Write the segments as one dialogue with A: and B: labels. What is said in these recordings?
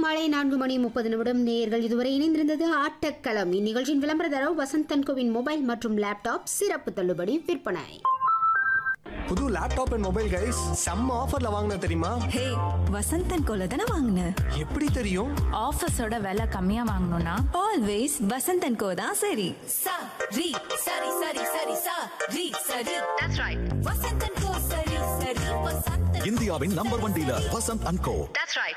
A: மாலை நான்கு மணி முப்பது நிமிடம் நேயர்கள் இதுவரை இணைந்திருந்தது ஆட்டக்களம் இந்நிகழ்ச்சியின் விளம்பரதாரர் வசந்தன்கோவின் மொபைல் மற்றும் லேப்டாப் சிறப்பு தள்ளுபடி விற்பனை
B: புது லேப்டாப் அண்ட் மொபைல் கைஸ் செம்ம ஆஃபர்ல வாங்கின தெரியுமா
C: ஹே வசந்தன் கோல தானே வாங்கின
B: எப்படி தெரியும்
D: ஆஃபீஸோட விலை கம்மியா வாங்கணும்னா
C: ஆல்வேஸ் வசந்தன் கோ தான் சரி
E: sa ri sari sari sari sa ri sari that's right vasantan ko sari sari vasantan
F: இந்தியாவின் number one dealer Vasanth and co
E: that's right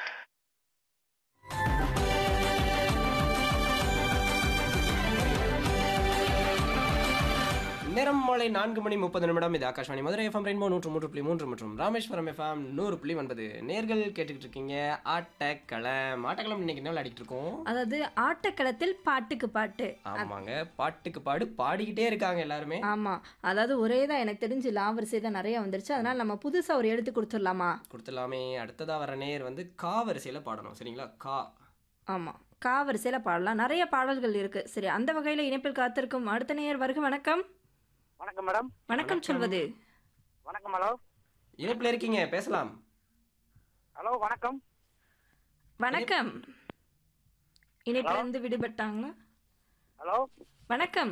G: நேரம் மாலை நான்கு மணி முப்பது நிமிடம் இது ஆகாஷ்வாணி மதுரை எஃப்எம் ரெயின்போ நூற்று மூன்று புள்ளி மூன்று மற்றும் ராமேஸ்வரம் எஃப்எம் நூறு புள்ளி ஒன்பது நேர்கள் கேட்டுக்கிட்டு இருக்கீங்க ஆட்டக்களம் ஆட்டக்களம் இன்னைக்கு என்ன விளையாடிட்டு இருக்கோம்
H: அதாவது ஆட்டக்களத்தில் பாட்டுக்கு பாட்டு
G: ஆமாங்க பாட்டுக்கு பாடு பாடிக்கிட்டே இருக்காங்க எல்லாருமே
H: ஆமா அதாவது ஒரே தான் எனக்கு தெரிஞ்சு லாவரிசை தான் நிறைய வந்துருச்சு அதனால நம்ம புதுசா ஒரு எழுத்து கொடுத்துடலாமா
G: கொடுத்துடலாமே அடுத்ததா வர நேர் வந்து கா வரிசையில பாடணும் சரிங்களா கா
H: ஆமா கா வரிசையில பாடலாம் நிறைய பாடல்கள் இருக்கு சரி அந்த வகையில இணைப்பில் காத்திருக்கும் அடுத்த நேயர் வருக வணக்கம்
I: வணக்கம் மேடம்
H: வணக்கம் சொல்வது
I: வணக்கம் ஹலோ
G: இணைப்புல இருக்கீங்க பேசலாம்
I: ஹலோ வணக்கம்
H: வணக்கம் இணைப்புல இருந்து விடுபட்டாங்களா
I: ஹலோ
H: வணக்கம்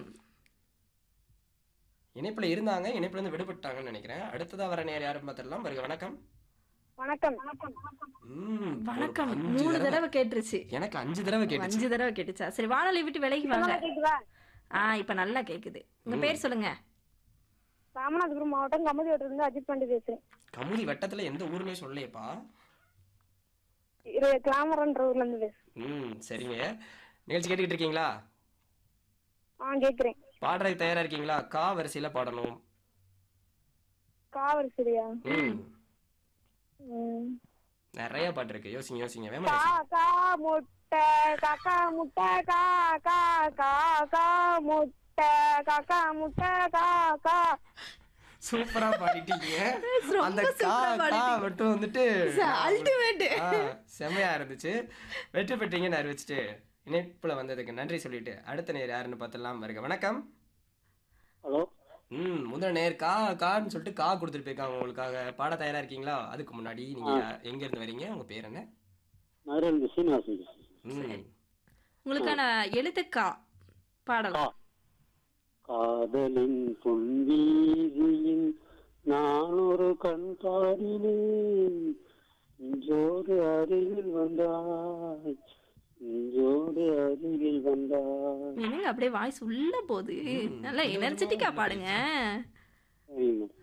G: இணைப்புல இருந்தாங்க இணைப்புல இருந்து விடுபட்டாங்கன்னு நினைக்கிறேன் அடுத்ததா வர நேர் யாரும் பார்த்துடலாம் வருக வணக்கம்
I: வணக்கம்
G: ம், ஒரு
H: வணக்கம்
G: அஞ்சு
H: மூணு
G: தடவை.
H: தடவை கேட்டுருச்சு
G: எனக்கு அஞ்சு தடவை கேட்டுச்சு
H: அஞ்சு தடவை கேட்டுச்சா சரி வானொலி விட்டு விலகி வாங்க
I: கேக்குதா
H: ஆ இப்ப நல்லா கேக்குது உங்க பேர் சொல்லுங்க
I: ராமநாதபுரம் மாவட்டம் கமதி இருந்து அஜித் பாண்டி பேசுறேன்
G: கமுதி வட்டத்துல எந்த ஊருமே சொல்லலையேப்பா
I: இரு கிளாமரன்ற ஊர்ல இருந்து பேசுறேன்
G: ம் சரிங்க நிகழ்ச்சி கேட்டுக்கிட்டு இருக்கீங்களா
I: ஆ கேக்குறேன்
G: பாடுறதுக்கு தயாரா இருக்கீங்களா கா வரிசையில பாடணும்
I: காவல் சரியா
G: ம்
I: ம்.
G: நிறைய பாட்டு இருக்கு யோசிங்க யோசிங்க வேமா
I: காக்கா முட்டை காக்கா முட்டை காக்கா காக்கா முட்டை காக்கா முட்டை காக்கா
G: சூப்பரா பாடிட்டீங்க
H: ரொம்ப
G: அந்த கா
H: சூப்பரா
G: கா
H: பாடிட்டீங்க.
G: மட்டும் வந்துட்டு
H: ultimate.
G: ஆ, செமையா இருந்துச்சு வெற்றி பெற்றீங்கன்னு அறிவிச்சிட்டு இணைப்புல வந்ததுக்கு நன்றி சொல்லிட்டு அடுத்த நேர் யாருன்னு பார்த்துடலாம் வருக வணக்கம்
I: ஹலோ
G: ம் முதல் நேர் கா கான்னு சொல்லிட்டு கா கொடுத்துட்டு போயிருக்காங்க உங்களுக்காக பாட தயாரா இருக்கீங்களா அதுக்கு முன்னாடி நீங்க எங்க இருந்து வரீங்க உங்க பேர் என்ன
I: மதுரை சீனிவாசன்
G: ம்
H: உங்களுக்கான எழுத்துக்கா பாடலாம்
I: காதலின் பொன்வீதியில் நான் ஒரு கண் பாடினேன் இன்றோடு அருகில் வந்தாய் இன்றோடு அருகில் வந்தாய்
H: என்னங்க அப்படியே வாய்ஸ் உள்ள போகுது நல்லா எனர்ஜெட்டிக்கா பாடுங்க
I: சரிங்க